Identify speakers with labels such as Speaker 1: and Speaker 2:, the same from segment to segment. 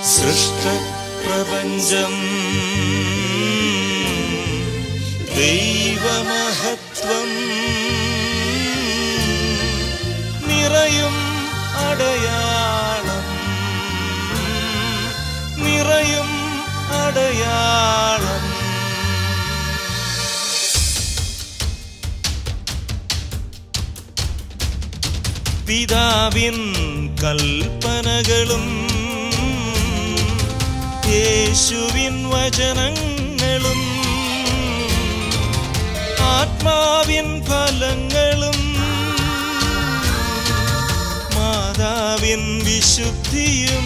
Speaker 1: സൃഷ്ടപ്രപഞ്ചം ദൈവമഹത്വം നിറയും അടയാളം നിറയും അടയാളം പിതാവിൻ കൽപ്പനകളും യേശുവിൻ വചനങ്ങളും ആത്മാവിൻ ഫലങ്ങളും മാതാവിൻ വിശുദ്ധിയും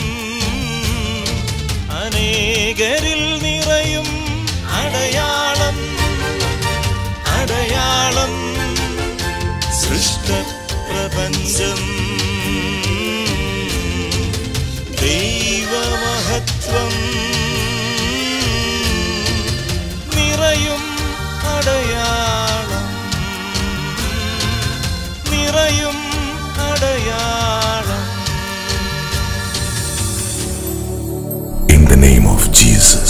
Speaker 1: അനേകരിൽ നിറയും അടയാളം അടയാളം സൃഷ്ടപ്രപഞ്ചം ദൈവമഹത്വം നിറയും അടയാളം നിറയും അടയാളം
Speaker 2: In the name of Jesus.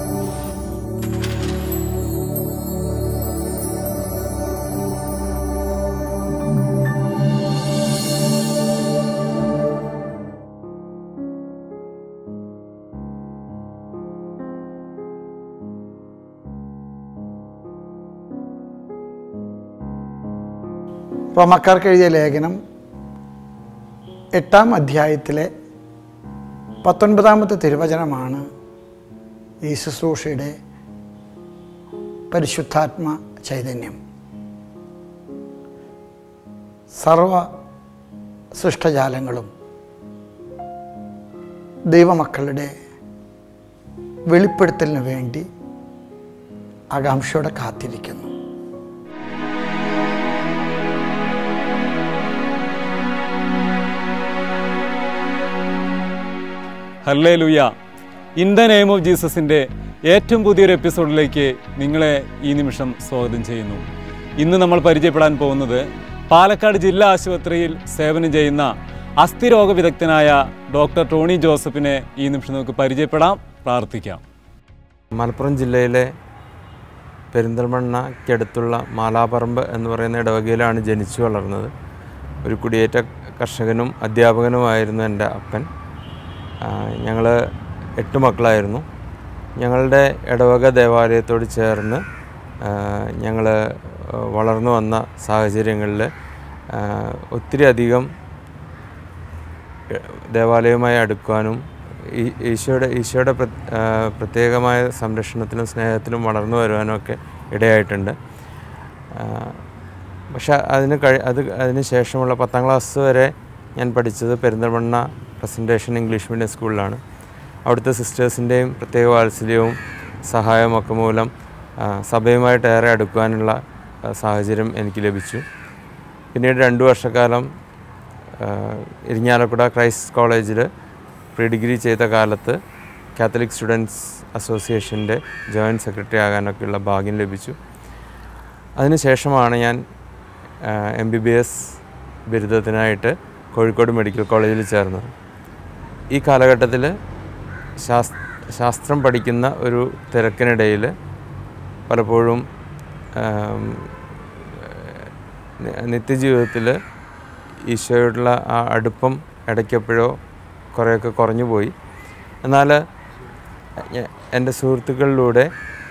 Speaker 3: റോമക്കാർക്ക് എഴുതിയ ലേഖനം എട്ടാം അധ്യായത്തിലെ പത്തൊൻപതാമത്തെ തിരുവചനമാണ് ഈ ശുശ്രൂഷയുടെ പരിശുദ്ധാത്മ ചൈതന്യം സർവ സൃഷ്ടജാലങ്ങളും ദൈവമക്കളുടെ വെളിപ്പെടുത്തലിന് വേണ്ടി ആകാംക്ഷയോടെ കാത്തിരിക്കുന്നു
Speaker 4: hallelujah in the name of ജീസസിൻ്റെ ഏറ്റവും പുതിയൊരു എപ്പിസോഡിലേക്ക് നിങ്ങളെ ഈ നിമിഷം സ്വാഗതം ചെയ്യുന്നു ഇന്ന് നമ്മൾ പരിചയപ്പെടാൻ പോകുന്നത് പാലക്കാട് ജില്ലാ ആശുപത്രിയിൽ സേവനം ചെയ്യുന്ന അസ്ഥിരോഗ വിദഗ്ധനായ ഡോക്ടർ ടോണി ജോസഫിനെ ഈ നിമിഷം നമുക്ക് പരിചയപ്പെടാം പ്രാർത്ഥിക്കാം
Speaker 5: മലപ്പുറം ജില്ലയിലെ പെരിന്തൽമണ്ണയ്ക്കടുത്തുള്ള മാലാപറമ്പ് എന്ന് പറയുന്ന ഇടവകയിലാണ് ജനിച്ചു വളർന്നത് ഒരു കുടിയേറ്റ കർഷകനും അധ്യാപകനുമായിരുന്നു എൻ്റെ അപ്പൻ ഞങ്ങൾ എട്ട് മക്കളായിരുന്നു ഞങ്ങളുടെ ഇടവക ദേവാലയത്തോട് ചേർന്ന് ഞങ്ങൾ വളർന്നു വന്ന സാഹചര്യങ്ങളിൽ ഒത്തിരി അധികം ദേവാലയവുമായി അടുക്കുവാനും ഈ- ഈശോയുടെ ഈശോയുടെ പ്ര- ആ, പ്രത്യേകമായ സംരക്ഷണത്തിലും സ്നേഹത്തിലും വളർന്നു വരുവാനും ഒക്കെ ഇടയായിട്ടുണ്ട് ആ, പക്ഷെ അതിന് കഴി അത് അതിന് ശേഷമുള്ള പത്താം ക്ലാസ് വരെ ഞാൻ പഠിച്ചത് പെരിന്തൽമണ്ണ പ്രസൻറ്റേഷൻ ഇംഗ്ലീഷ് മീഡിയം സ്കൂളിലാണ് അവിടുത്തെ സിസ്റ്റേഴ്സിൻ്റെയും പ്രത്യേക വാത്സല്യവും സഹായമൊക്കെ മൂലം ആ, സഭയുമായിട്ട് ഏറെ അടുക്കുവാനുള്ള ആ, സാഹചര്യം എനിക്ക് ലഭിച്ചു പിന്നീട് രണ്ട് വർഷക്കാലം ആഹ് ഇരിഞ്ഞാലക്കുട ക്രൈസ്റ്റ് കോളേജിൽ പ്രീ ഡിഗ്രി ചെയ്ത കാലത്ത് കാത്തലിക് സ്റ്റുഡൻസ് അസോസിയേഷൻ്റെ ജോയിൻറ്റ് സെക്രട്ടറി ആകാനൊക്കെയുള്ള ഭാഗ്യം ലഭിച്ചു അതിനുശേഷമാണ് ഞാൻ എം ബി ബി എസ് ബിരുദത്തിനായിട്ട് കോഴിക്കോട് മെഡിക്കൽ കോളേജിൽ ചേർന്നത് ഈ കാലഘട്ടത്തിൽ ശാസ് ശാസ്ത്രം പഠിക്കുന്ന ഒരു തിരക്കിനിടയിൽ പലപ്പോഴും ആം, നി- നിത്യജീവിതത്തിൽ ഈശോയോടുള്ള ആ അടുപ്പം ഇടയ്ക്കെപ്പോഴോ കുറേയൊക്കെ കുറഞ്ഞു പോയി എന്നാൽ ഞ- എൻ്റെ സുഹൃത്തുക്കളിലൂടെ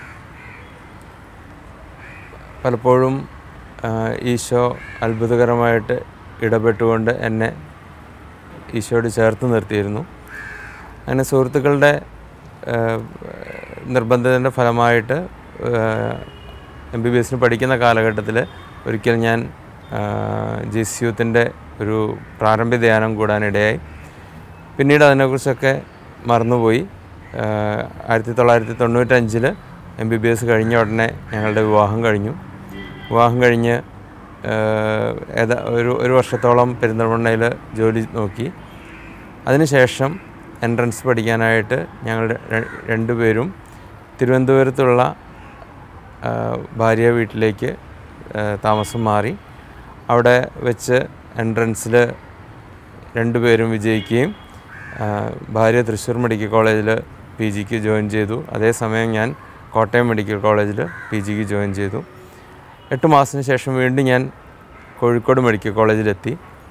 Speaker 5: പലപ്പോഴും ആ, ഈശോ അത്ഭുതകരമായിട്ട് ഇടപെട്ടുകൊണ്ട് എന്നെ ഈശോയോട് ചേർത്ത് നിർത്തിയിരുന്നു അങ്ങനെ സുഹൃത്തുക്കളുടെ ആ, നിർബന്ധത്തിൻ്റെ ഫലമായിട്ട് എം ബി ബി എസിന് പഠിക്കുന്ന കാലഘട്ടത്തിൽ ഒരിക്കൽ ഞാൻ ജി സി യൂത്തിൻ്റെ ഒരു പ്രാരംഭ ധ്യാനം കൂടാനിടയായി പിന്നീട് അതിനെക്കുറിച്ചൊക്കെ മറന്നുപോയി ആഹ് ആയിരത്തി തൊള്ളായിരത്തി തൊണ്ണൂറ്റഞ്ചിൽ എം ബി ബി എസ് കഴിഞ്ഞ ഉടനെ ഞങ്ങളുടെ വിവാഹം കഴിഞ്ഞു വിവാഹം കഴിഞ്ഞ് ആഹ് ഏതാ ഒരു ഒരു വർഷത്തോളം പെരിന്തൽമണ്ണയിൽ ജോലി നോക്കി അതിനുശേഷം എൻട്രൻസ് പഠിക്കാനായിട്ട് ഞങ്ങൾ ര- രണ്ടുപേരും തിരുവനന്തപുരത്തുള്ള ആ, ഭാര്യ വീട്ടിലേക്ക് ആ, താമസം മാറി അവിടെ വെച്ച് എൻട്രൻസിൽ രണ്ടുപേരും വിജയിക്കുകയും ആ, ആ, ഭാര്യ തൃശ്ശൂർ മെഡിക്കൽ കോളേജിൽ പി ജിക്ക് ജോയിൻ ചെയ്തു അതേസമയം ഞാൻ കോട്ടയം മെഡിക്കൽ കോളേജിൽ പി ജിക്ക് ജോയിൻ ചെയ്തു എട്ട് മാസത്തിന് ശേഷം വീണ്ടും ഞാൻ കോഴിക്കോട് മെഡിക്കൽ കോളേജിലെത്തി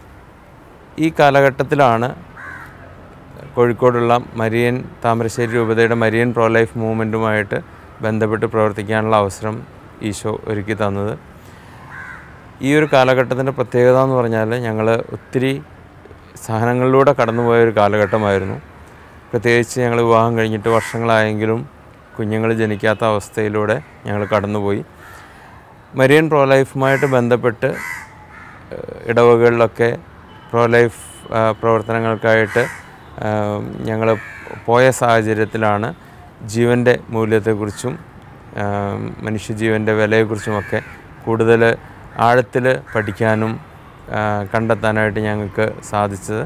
Speaker 5: ഈ കാലഘട്ടത്തിലാണ് കോഴിക്കോടുള്ള മരിയൻ താമരശ്ശേരി രൂപതയുടെ മരിയൻ പ്രോ ലൈഫ് മൂവ്മെൻറ്റുമായിട്ട് ബന്ധപ്പെട്ട് പ്രവർത്തിക്കാനുള്ള അവസരം ഈശോ ഒരുക്കി തന്നത് ഈ ഒരു കാലഘട്ടത്തിൻ്റെ പ്രത്യേകത എന്ന് പറഞ്ഞാൽ ഞങ്ങൾ ഒത്തിരി സഹനങ്ങളിലൂടെ കടന്നുപോയ ഒരു കാലഘട്ടമായിരുന്നു പ്രത്യേകിച്ച് ഞങ്ങൾ വിവാഹം കഴിഞ്ഞിട്ട് വർഷങ്ങളായെങ്കിലും കുഞ്ഞുങ്ങൾ ജനിക്കാത്ത അവസ്ഥയിലൂടെ ഞങ്ങൾ കടന്നുപോയി മരിയൻ പ്രോ ലൈഫുമായിട്ട് ബന്ധപ്പെട്ട് ഏഹ്, ഇടവകളിലൊക്കെ പ്രോ ലൈഫ് ആ, പ്രവർത്തനങ്ങൾക്കായിട്ട് ഞങ്ങൾ പോയ സാഹചര്യത്തിലാണ് ജീവൻ്റെ മൂല്യത്തെക്കുറിച്ചും ആ, മനുഷ്യജീവൻ്റെ വിലയെക്കുറിച്ചുമൊക്കെ കൂടുതൽ ആഴത്തിൽ പഠിക്കാനും ആ, കണ്ടെത്താനായിട്ട് ഞങ്ങൾക്ക് സാധിച്ചത്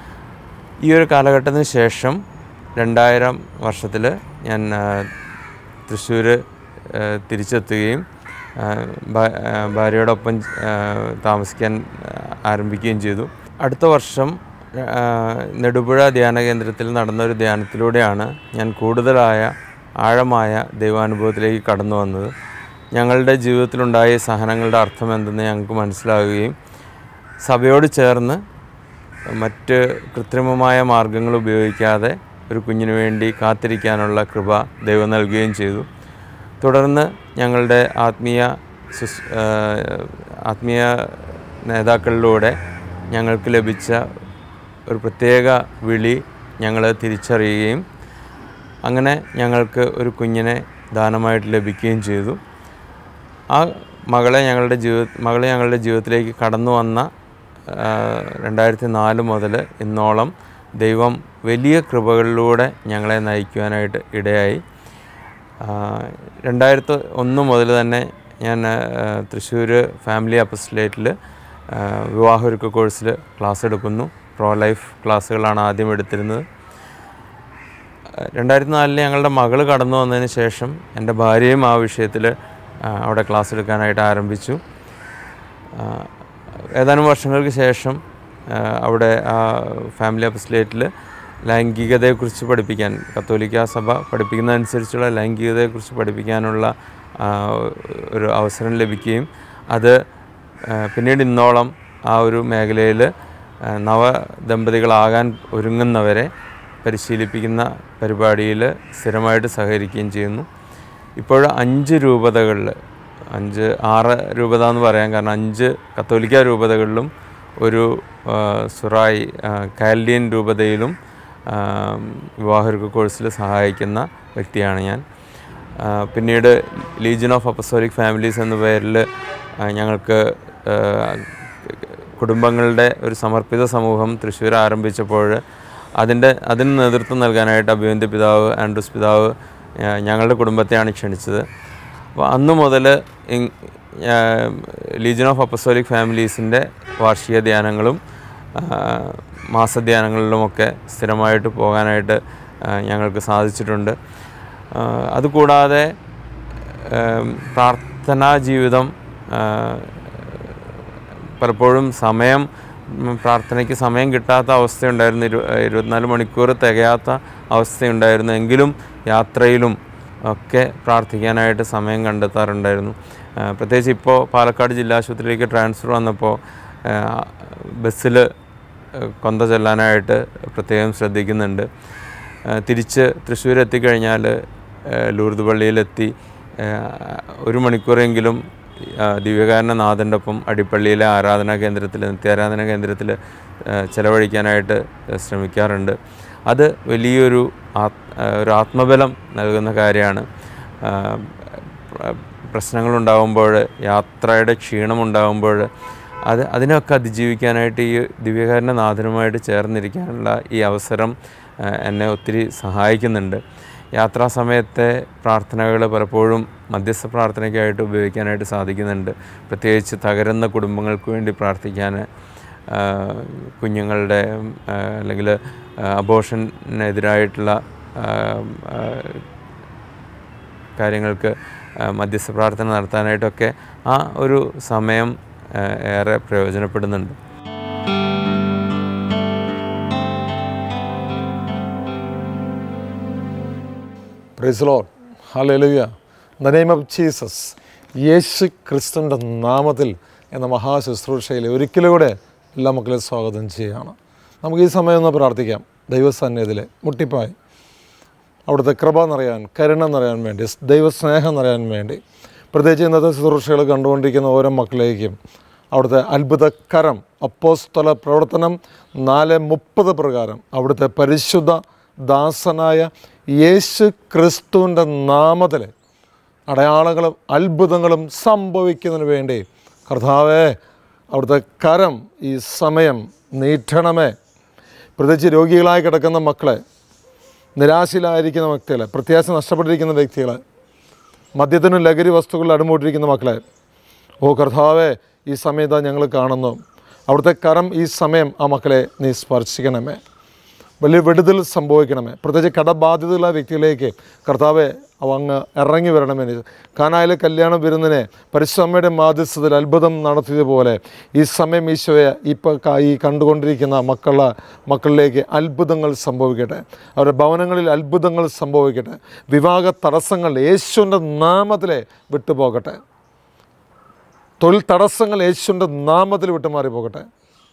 Speaker 5: ഈ ഒരു കാലഘട്ടത്തിന് ശേഷം രണ്ടായിരം വർഷത്തിൽ ഞാൻ തൃശ്ശൂർ തിരിച്ചെത്തുകയും ആ, ഭാ- ആ, ഭാര്യയോടൊപ്പം ആ, താമസിക്കാൻ ആ, ആരംഭിക്കുകയും ചെയ്തു അടുത്ത വർഷം ആ, നെടുപുഴ ധ്യാന കേന്ദ്രത്തിൽ നടന്ന ഒരു ധ്യാനത്തിലൂടെയാണ് ഞാൻ കൂടുതലായ ആഴമായ ദൈവാനുഭവത്തിലേക്ക് കടന്നു വന്നത് ഞങ്ങളുടെ ജീവിതത്തിലുണ്ടായ ഈ സഹനങ്ങളുടെ അർത്ഥം എന്തെന്ന് ഞങ്ങൾക്ക് മനസ്സിലാവുകയും സഭയോട് ചേർന്ന് മറ്റ് കൃത്രിമമായ മാർഗങ്ങൾ ഉപയോഗിക്കാതെ ഒരു കുഞ്ഞിന് വേണ്ടി കാത്തിരിക്കാനുള്ള കൃപ ദൈവം നൽകുകയും ചെയ്തു തുടർന്ന് ഞങ്ങളുടെ ആത്മീയ സുസ് ആ, ആത്മീയ നേതാക്കളിലൂടെ ഞങ്ങൾക്ക് ലഭിച്ച ഒരു പ്രത്യേക വിളി ഞങ്ങൾ തിരിച്ചറിയുകയും അങ്ങനെ ഞങ്ങൾക്ക് ഒരു കുഞ്ഞിനെ ദാനമായിട്ട് ലഭിക്കുകയും ചെയ്തു ആ മകളെ ഞങ്ങളുടെ ജീവിത മകളെ ഞങ്ങളുടെ ജീവിതത്തിലേക്ക് കടന്നു വന്ന ആ, രണ്ടായിരത്തി നാല് മുതൽ ഇന്നോളം ദൈവം വലിയ കൃപകളിലൂടെ ഞങ്ങളെ നയിക്കുവാനായിട്ട് ഇടയായി ആ, രണ്ടായിരത്തി ഒന്ന് മുതൽ തന്നെ ഞാൻ തൃശ്ശൂർ ഫാമിലി അപ്പസ്ലേറ്റിൽ വിവാഹൊരുക്ക കോഴ്സിൽ ക്ലാസ് എടുക്കുന്നു പ്രോ ലൈഫ് ക്ലാസ്സുകളാണ് ആദ്യം എടുത്തിരുന്നത് രണ്ടായിരത്തി നാലിൽ ഞങ്ങളുടെ മകൾ കടന്നു വന്നതിന് ശേഷം എൻ്റെ ഭാര്യയും ആ വിഷയത്തിൽ അവിടെ ക്ലാസ് എടുക്കാനായിട്ട് ആരംഭിച്ചു ആ, ഏതാനും വർഷങ്ങൾക്ക് ശേഷം ആ, അവിടെ ആ ഫാമിലി അപ്പസ്ലേറ്റിൽ ലൈംഗികതയെക്കുറിച്ച് പഠിപ്പിക്കാൻ കത്തോലിക്ക സഭ പഠിപ്പിക്കുന്നതനുസരിച്ചുള്ള ലൈംഗികതയെക്കുറിച്ച് പഠിപ്പിക്കാനുള്ള ആ, ഒരു അവസരം ലഭിക്കുകയും അത് ആ, പിന്നീട് ഇന്നോളം ആ ഒരു മേഖലയിൽ നവ ദമ്പതികളാകാൻ ഒരുങ്ങുന്നവരെ പരിശീലിപ്പിക്കുന്ന പരിപാടിയിൽ സ്ഥിരമായിട്ട് സഹകരിക്കുകയും ചെയ്യുന്നു ഇപ്പോൾ അഞ്ച് രൂപതകളിൽ അഞ്ച് ആറ് രൂപത എന്ന് പറയാൻ കാരണം അഞ്ച് കത്തോലിക്ക രൂപതകളിലും ഒരു ആ, സുറായി ആ, കാൽഡിയൻ രൂപതയിലും ആ, വിവാഹരുക്ക കോഴ്സിൽ സഹായിക്കുന്ന വ്യക്തിയാണ് ഞാൻ ആ, പിന്നീട് ലീജിയൻ ഓഫ് അപ്പസോലിക് ഫാമിലീസ് എന്ന പേരിൽ ആ, ഞങ്ങൾക്ക് ആ, കുടുംബങ്ങളുടെ ഒരു സമർപ്പിത സമൂഹം തൃശ്ശൂർ ആരംഭിച്ചപ്പോൾ അതിൻ്റെ അതിന് നേതൃത്വം നൽകാനായിട്ട് അഭിവന്ദ്യ പിതാവ് ആൻഡ്രൂസ് പിതാവ് ആ, ഞങ്ങളുടെ കുടുംബത്തെയാണ് ക്ഷണിച്ചത് അപ്പോൾ അന്ന് മുതൽ ലീജിയൻ ഓഫ് അപ്പസോലിക് ഫാമിലീസിൻ്റെ വാർഷിക ധ്യാനങ്ങളും ആ, മാസധ്യാനങ്ങളിലുമൊക്കെ സ്ഥിരമായിട്ട് പോകാനായിട്ട് ആ, ഞങ്ങൾക്ക് സാധിച്ചിട്ടുണ്ട് ആ, അതുകൂടാതെ ഏം, പ്രാർത്ഥനാ ജീവിതം ആ, പലപ്പോഴും സമയം ഉം, പ്രാർത്ഥനയ്ക്ക് സമയം കിട്ടാത്ത അവസ്ഥയുണ്ടായിരുന്നു ഇരു ഇരുപത്തിനാല് മണിക്കൂർ തികയാത്ത അവസ്ഥയുണ്ടായിരുന്നു എങ്കിലും യാത്രയിലും ഒക്കെ പ്രാർത്ഥിക്കാനായിട്ട് സമയം കണ്ടെത്താറുണ്ടായിരുന്നു ആ, പ്രത്യേകിച്ച് ഇപ്പോൾ പാലക്കാട് ജില്ലാ ആശുപത്രിയിലേക്ക് ട്രാൻസ്ഫർ വന്നപ്പോൾ ബസ്സിൽ കൊന്ത ചെല്ലാനായിട്ട് പ്രത്യേകം ശ്രദ്ധിക്കുന്നുണ്ട് ആ, തിരിച്ച് തൃശ്ശൂർ എത്തിക്കഴിഞ്ഞാൽ ലൂർദ് പള്ളിയിലെത്തി ആ, ഒരു മണിക്കൂറെങ്കിലും ആ, ദിവ്യകാരണ നാഥൻ്റെ ഒപ്പം അടിപ്പള്ളിയിലെ ആരാധനാ കേന്ദ്രത്തിൽ നിത്യാരാധനാ കേന്ദ്രത്തിൽ ആ, ചെലവഴിക്കാനായിട്ട് ശ്രമിക്കാറുണ്ട് അത് വലിയൊരു ആത് ആ, ഒരു ആത്മബലം നൽകുന്ന കാര്യമാണ് ആ, പ്ര- പ്രശ്നങ്ങളുണ്ടാകുമ്പോൾ യാത്രയുടെ ക്ഷീണമുണ്ടാകുമ്പോൾ അത് അതിനൊക്കെ അതിജീവിക്കാനായിട്ട് ഈ ദിവ്യകാരണ നാഥനുമായിട്ട് ചേർന്നിരിക്കാനുള്ള ഈ അവസരം ആ, എന്നെ ഒത്തിരി സഹായിക്കുന്നുണ്ട് യാത്രാ സമയത്തെ പ്രാർത്ഥനകൾ പലപ്പോഴും മധ്യസ്ഥ പ്രാർത്ഥനയ്ക്കായിട്ട് ഉപയോഗിക്കാനായിട്ട് സാധിക്കുന്നുണ്ട് പ്രത്യേകിച്ച് തകരുന്ന കുടുംബങ്ങൾക്ക് വേണ്ടി പ്രാർത്ഥിക്കാൻ ആ, കുഞ്ഞുങ്ങളുടെ ആ, അല്ലെങ്കിൽ അബോഷനെതിരായിട്ടുള്ള ആ, ആ, കാര്യങ്ങൾക്ക് ആ, മധ്യസ്ഥ പ്രാർത്ഥന നടത്താനായിട്ടൊക്കെ ആ ഒരു സമയം ആ, ഏറെ പ്രയോജനപ്പെടുന്നുണ്ട്
Speaker 6: praise lord hallelujah in the name of Jesus Yesu ക്രിസ്തുവിൻ്റെ നാമത്തിൽ എന്ന മഹാശുശ്രൂഷയിൽ ഒരിക്കലൂടെ എല്ലാ മക്കളെയും സ്വാഗതം ചെയ്യുകയാണ് നമുക്ക് ഈ സമയം ഒന്ന് പ്രാർത്ഥിക്കാം ദൈവസന്നിധിയിൽ മുട്ടിപ്പായി അവിടുത്തെ കൃപ നിറയാൻ കരുണ നിറയാൻ വേണ്ടി ദൈവസ്നേഹം നിറയാൻ വേണ്ടി പ്രത്യേകിച്ച് ഇന്നത്തെ ശുശ്രൂഷകൾ കണ്ടുകൊണ്ടിരിക്കുന്ന ഓരോ മക്കളേക്കും അവിടുത്തെ അത്ഭുതകരം അപ്പോസ്തല പ്രവർത്തനം നാല് മുപ്പത് പ്രകാരം അവിടുത്തെ പരിശുദ്ധ ദാസനായ യേശു ക്രിസ്തുവിൻ്റെ നാമത്തിൽ അടയാളങ്ങളും അത്ഭുതങ്ങളും സംഭവിക്കുന്നതിന് വേണ്ടി കർത്താവേ അവിടുത്തെ കരം ഈ സമയം നീട്ടണമേ പ്രത്യേകിച്ച് രോഗികളായി കിടക്കുന്ന മക്കളെ നിരാശയിലായിരിക്കുന്ന വ്യക്തികളെ പ്രത്യാശ നഷ്ടപ്പെട്ടിരിക്കുന്ന വ്യക്തികളെ മദ്യത്തിനും ലഹരി വസ്തുക്കളിൽ അടിമൂട്ടിരിക്കുന്ന മക്കളെ ഓ കർത്താവേ ഈ സമയത്ത് ഞങ്ങൾ കാണുന്നു അവിടുത്തെ കരം ഈ സമയം ആ മക്കളെ നീ സ്പർശിക്കണമേ വലിയ വിടുതൽ സംഭവിക്കണമേ പ്രത്യേകിച്ച് കടബാധ്യതയുള്ള വ്യക്തികളിലേക്ക് കർത്താവെ അവ അങ്ങ് ഇറങ്ങി വരണമേ കാനായിലെ കല്യാണ വിരുന്നിനെ പരിശ്രമയുടെ മാധ്യസ്ഥതയിൽ അത്ഭുതം നടത്തിയതുപോലെ ഈ സമയം ഈശോയെ ഇപ്പോൾ ഈ കണ്ടുകൊണ്ടിരിക്കുന്ന മക്കള മക്കളിലേക്ക് അത്ഭുതങ്ങൾ സംഭവിക്കട്ടെ അവരുടെ ഭവനങ്ങളിൽ അത്ഭുതങ്ങൾ സംഭവിക്കട്ടെ വിവാഹ തടസ്സങ്ങൾ യേശുവിൻ്റെ നാമത്തിലെ വിട്ടുപോകട്ടെ തൊഴിൽ തടസ്സങ്ങൾ യേശുവിൻ്റെ നാമത്തിൽ വിട്ടുമാറി പോകട്ടെ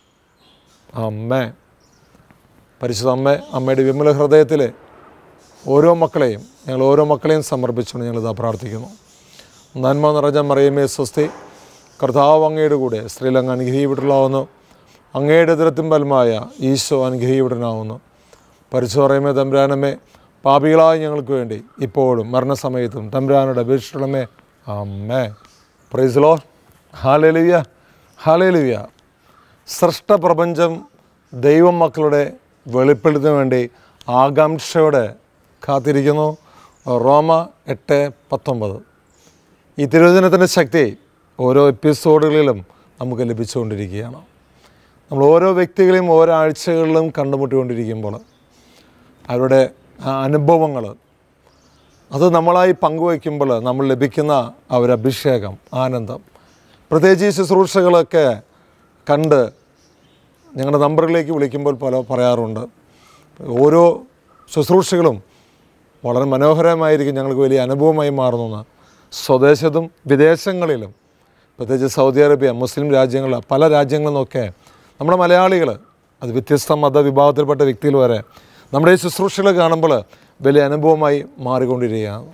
Speaker 6: അമ്മേ പരിശുദ്ധ അമ്മ അമ്മയുടെ വിമല ഹൃദയത്തിൽ ഓരോ മക്കളെയും ഞങ്ങൾ ഓരോ മക്കളെയും സമർപ്പിച്ചുകൊണ്ട് ഞങ്ങളിതാ പ്രാർത്ഥിക്കുന്നു നന്മ നിറഞ്ഞ മറിയമേ സ്വസ്തി കർത്താവ് അങ്ങയുടെ കൂടെ സ്ത്രീലങ്ങ് അനുഗ്രഹീവിട്ടുള്ളാവുന്നു അങ്ങയുടെ ദുരത്തിൻ ഫലമായ ഈശോ അനുഗ്രഹീവിടനാവുന്നു പരിശോറയമേ തമ്പുരാനമേ പാപികളായ ഞങ്ങൾക്ക് വേണ്ടി ഇപ്പോഴും മരണസമയത്തും തമ്പുരാനുടെ അപേക്ഷിക്കണമേ അമ്മേ പ്രൈസ്ലോ ഹാലേലുയ ഹാലേലുയ സൃഷ്ടപ്രപഞ്ചം ദൈവം മക്കളുടെ വെളിപ്പെടുത്തിന് വേണ്ടി ആകാംക്ഷയോടെ കാത്തിരിക്കുന്നു റോമ എട്ട് പത്തൊമ്പത് ഈ തിരുവചനത്തിൻ്റെ ശക്തി ഓരോ എപ്പിസോഡുകളിലും നമുക്ക് ലഭിച്ചുകൊണ്ടിരിക്കുകയാണ് നമ്മൾ ഓരോ വ്യക്തികളെയും ഓരോ ആഴ്ചകളിലും കണ്ടുമുട്ടിക്കൊണ്ടിരിക്കുമ്പോൾ അവരുടെ അനുഭവങ്ങൾ അത് നമ്മളായി പങ്കുവയ്ക്കുമ്പോൾ നമ്മൾ ലഭിക്കുന്ന ആ ഒരു അഭിഷേകം ആനന്ദം പ്രത്യേകിച്ച് ഈ ശുശ്രൂഷകളൊക്കെ കണ്ട് ഞങ്ങളുടെ നമ്പറിലേക്ക് വിളിക്കുമ്പോൾ പല പറയാറുണ്ട് ഓരോ ശുശ്രൂഷകളും വളരെ മനോഹരമായിരിക്കും ഞങ്ങൾക്ക് വലിയ അനുഭവമായി മാറുന്നു സ്വദേശത്തും വിദേശങ്ങളിലും പ്രത്യേകിച്ച് സൗദി അറേബ്യ മുസ്ലിം രാജ്യങ്ങൾ പല രാജ്യങ്ങളിൽ നിന്നൊക്കെ നമ്മുടെ മലയാളികൾ അത് വ്യത്യസ്ത മതവിഭാഗത്തിൽപ്പെട്ട വ്യക്തികൾ വരെ നമ്മുടെ ഈ ശുശ്രൂഷകൾ കാണുമ്പോൾ വലിയ അനുഭവമായി മാറിക്കൊണ്ടിരിക്കുകയാണ്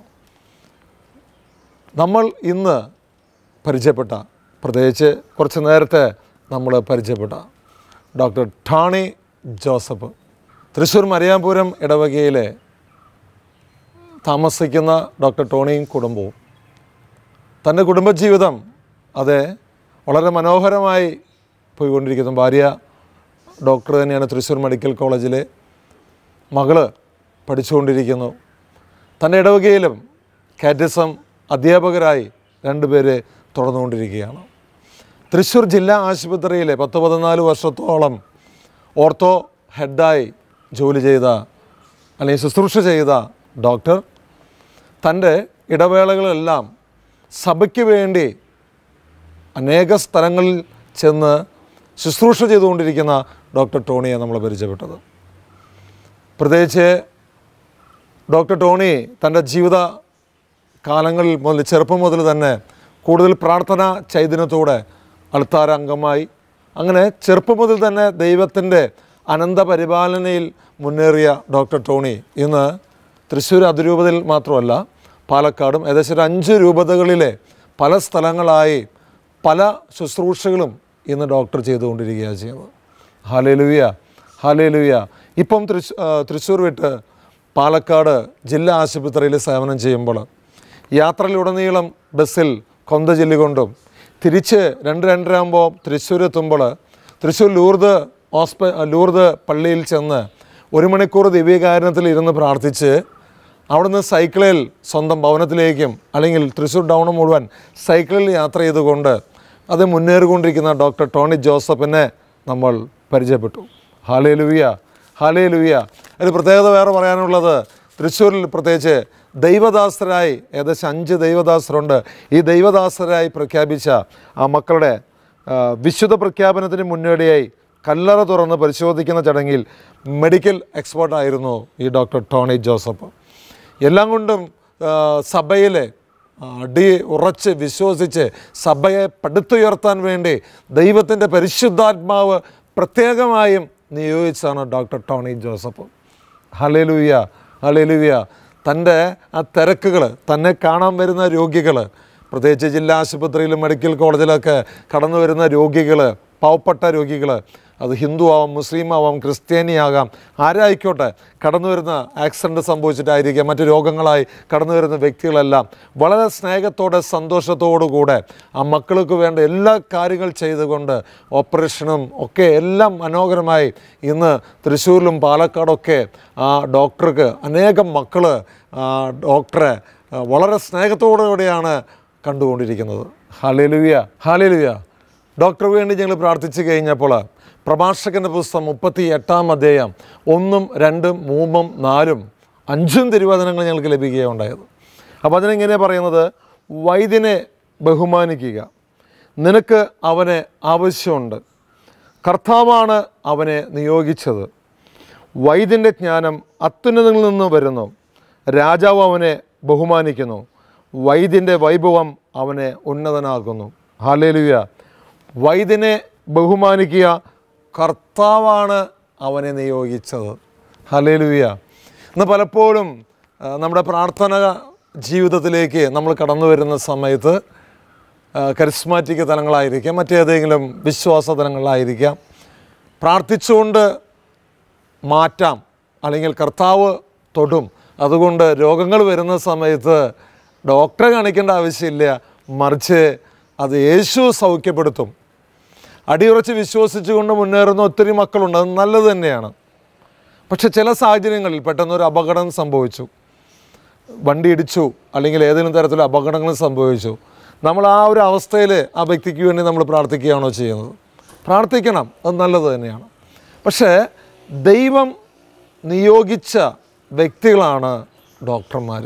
Speaker 6: നമ്മൾ ഇന്ന് പരിചയപ്പെട്ട പ്രത്യേകിച്ച് കുറച്ച് നേരത്തെ നമ്മൾ പരിചയപ്പെട്ട doctor Tony Joseph Thrissur Mariapuram ഇടവകയിലെ താമസിക്കുന്ന ഡോക്ടർ ടോണിയും കുടുംബവും തൻ്റെ കുടുംബജീവിതം അത് വളരെ മനോഹരമായി പോയിക്കൊണ്ടിരിക്കുന്നു ഭാര്യ ഡോക്ടർ തന്നെയാണ് തൃശ്ശൂർ മെഡിക്കൽ കോളേജിലെ മകള് പഠിച്ചുകൊണ്ടിരിക്കുന്നു തൻ്റെ ഇടവകയിലും കാറ്റിസം അധ്യാപകരായി രണ്ടുപേരെ തുടർന്നുകൊണ്ടിരിക്കുകയാണ് തൃശ്ശൂർ ജില്ലാ ആശുപത്രിയിലെ പത്ത് പതിനാല് വർഷത്തോളം ഓർത്തോ ഹെഡായി ജോലി ചെയ്ത അല്ലെങ്കിൽ ശുശ്രൂഷ ചെയ്ത ഡോക്ടർ തൻ്റെ ഇടവേളകളെല്ലാം സഭയ്ക്ക് വേണ്ടി അനേക സ്ഥലങ്ങളിൽ ചെന്ന് ശുശ്രൂഷ ചെയ്തുകൊണ്ടിരിക്കുന്ന ഡോക്ടർ ടോണിയെ നമ്മൾ പരിചയപ്പെട്ടത് പ്രത്യേകിച്ച് ഡോക്ടർ ടോണി തൻ്റെ ജീവിത കാലങ്ങളിൽ മുതൽ ചെറുപ്പം മുതൽ തന്നെ കൂടുതൽ പ്രാർത്ഥന ചൈതന്യത്തോടെ അൾത്താര അംഗമായി അങ്ങനെ ചെറുപ്പം മുതൽ തന്നെ ദൈവത്തിൻ്റെ അനന്ത പരിപാലനയിൽ മുന്നേറിയ ഡോക്ടർ ടോണി ഇന്ന് തൃശ്ശൂർ അതിരൂപതയിൽ മാത്രമല്ല പാലക്കാടും ഏകദേശം ഒരു അഞ്ച് രൂപതകളിലെ പല സ്ഥലങ്ങളായി പല ശുശ്രൂഷകളും ഇന്ന് ഡോക്ടർ ചെയ്തുകൊണ്ടിരിക്കുകയാണ് ചെയ്യുന്നത് ഹാലേലുവിയ ഹാലേലുവിയ ഇപ്പം തൃശ് ആ, തൃശ്ശൂർ വിട്ട് പാലക്കാട് ജില്ലാ ആശുപത്രിയിൽ സേവനം ചെയ്യുമ്പോൾ യാത്രയിലുടനീളം ബസ്സിൽ കൊന്ത ചൊല്ലിക്കൊണ്ടും തിരിച്ച് രണ്ട് രണ്ടര ആകുമ്പോൾ തൃശ്ശൂർ എത്തുമ്പോൾ തൃശ്ശൂർ ലൂർദ് ഹോസ്പി ലൂർദ് പള്ളിയിൽ ചെന്ന് ഒരു മണിക്കൂർ ദിവ്യകാരണത്തിൽ ഇരുന്ന് പ്രാർത്ഥിച്ച് അവിടുന്ന് സൈക്കിളിൽ സ്വന്തം ഭവനത്തിലേക്കും അല്ലെങ്കിൽ തൃശ്ശൂർ ടൗൺ മുഴുവൻ സൈക്കിളിൽ യാത്ര ചെയ്തുകൊണ്ട് അത് മുന്നേറിക്കൊണ്ടിരിക്കുന്ന ഡോക്ടർ ടോണി ജോസഫിനെ നമ്മൾ പരിചയപ്പെട്ടു ഹാലേ ലുവിയ ഹാലേ ലുവിയ ഒരു പ്രത്യേകത വേറെ പറയാനുള്ളത് തൃശ്ശൂരിൽ പ്രത്യേകിച്ച് ദൈവദാസരായി ഏകദേശം അഞ്ച് ദൈവദാസരുണ്ട് ഈ ദൈവദാസരായി പ്രഖ്യാപിച്ച ആ മക്കളുടെ ആ, വിശുദ്ധ പ്രഖ്യാപനത്തിന് മുന്നോടിയായി കല്ലറ തുറന്ന് പരിശോധിക്കുന്ന ചടങ്ങിൽ മെഡിക്കൽ എക്സ്പേർട്ടായിരുന്നു ഈ ഡോക്ടർ ടോണി ജോസഫ് എല്ലാം കൊണ്ടും ആ, സഭയിലെ അടി ഉറച്ച് വിശ്വസിച്ച് സഭയെ പടുത്തുയർത്താൻ വേണ്ടി ദൈവത്തിൻ്റെ പരിശുദ്ധാത്മാവ് പ്രത്യേകമായും നിയോഗിച്ചാണ് doctor Tony Joseph hallelujah hallelujah തൻ്റെ ആ തിരക്കുകൾ തന്നെ കാണാൻ വരുന്ന രോഗികൾ പ്രത്യേകിച്ച് ജില്ലാ ആശുപത്രിയിലും മെഡിക്കൽ കോളേജിലൊക്കെ കടന്നു വരുന്ന രോഗികൾ പാവപ്പെട്ട രോഗികൾ അത് ഹിന്ദു ആവാം മുസ്ലിം ആവാം ക്രിസ്ത്യാനി ആകാം ആരായിക്കോട്ടെ കടന്നു വരുന്ന ആക്സിഡൻറ്റ് സംഭവിച്ചിട്ടായിരിക്കാം മറ്റു രോഗങ്ങളായി കടന്നു വരുന്ന വ്യക്തികളെല്ലാം വളരെ സ്നേഹത്തോടെ സന്തോഷത്തോടു കൂടെ ആ മക്കൾക്ക് വേണ്ട എല്ലാ കാര്യങ്ങൾ ചെയ്തുകൊണ്ട് ഓപ്പറേഷനും ഒക്കെ എല്ലാം മനോഹരമായി ഇന്ന് തൃശ്ശൂരിലും പാലക്കാടൊക്കെ ആ ഡോക്ടർക്ക് അനേകം മക്കൾ ഡോക്ടറെ ആ, വളരെ സ്നേഹത്തോടുകൂടിയാണ് കണ്ടുകൊണ്ടിരിക്കുന്നത് ഹാലേലുവിയ ഹാലേലുവിയ ഡോക്ടർക്ക് വേണ്ടി ഞങ്ങൾ പ്രാർത്ഥിച്ചു കഴിഞ്ഞപ്പോൾ പ്രഭാഷകൻ്റെ പുസ്തകം മുപ്പത്തി എട്ടാം അധ്യായം ഒന്നും രണ്ടും മൂന്നും നാലും അഞ്ചും തിരുവചനങ്ങൾ ഞങ്ങൾക്ക് ലഭിക്കുകയുണ്ടായത് അപ്പോൾ അതിനെങ്ങനെയാണ് പറയുന്നത് വൈദ്യനെ ബഹുമാനിക്കുക നിനക്ക് അവനെ ആവശ്യമുണ്ട് കർത്താവാണ് അവനെ നിയോഗിച്ചത് വൈദ്യൻ്റെ ജ്ഞാനം അത്യുന്നതങ്ങളിൽ നിന്ന് വരുന്നു രാജാവ് അവനെ ബഹുമാനിക്കുന്നു വൈദ്യൻ്റെ വൈഭവം അവനെ ഉന്നതനാക്കുന്നു ഹാലേലുയ വൈദ്യനെ ബഹുമാനിക്കുക കർത്താവാണ് അവനെ നിയോഗിച്ചത് ഹലേലുയ ഇന്ന് പലപ്പോഴും ആ, നമ്മുടെ പ്രാർത്ഥന ജീവിതത്തിലേക്ക് നമ്മൾ കടന്നു വരുന്ന സമയത്ത് കരിസ്മാറ്റിക് തലങ്ങളായിരിക്കാം മറ്റേതെങ്കിലും വിശ്വാസ തലങ്ങളായിരിക്കാം പ്രാർത്ഥിച്ചുകൊണ്ട് മാറ്റാം അല്ലെങ്കിൽ കർത്താവ് തൊടും അതുകൊണ്ട് രോഗങ്ങൾ വരുന്ന സമയത്ത് ഡോക്ടറെ കാണിക്കേണ്ട ആവശ്യമില്ല മറിച്ച് അത് യേശു സൗഖ്യപ്പെടുത്തും അടിയുറച്ച് വിശ്വസിച്ചുകൊണ്ട് മുന്നേറുന്ന ഒത്തിരി മക്കളുണ്ട് അത് നല്ലത് തന്നെയാണ് പക്ഷെ ചില സാഹചര്യങ്ങളിൽ പെട്ടെന്ന് ഒരു അപകടം സംഭവിച്ചു വണ്ടി ഇടിച്ചു അല്ലെങ്കിൽ ഏതെങ്കിലും തരത്തിലുള്ള അപകടങ്ങൾ സംഭവിച്ചു നമ്മൾ ആ ഒരു അവസ്ഥയിൽ ആ വ്യക്തിക്ക് വേണ്ടി നമ്മൾ പ്രാർത്ഥിക്കുകയാണോ ചെയ്യുന്നത് പ്രാർത്ഥിക്കണം അത് നല്ലത് തന്നെയാണ് പക്ഷേ ദൈവം നിയോഗിച്ച വ്യക്തികളാണ് ഡോക്ടർമാർ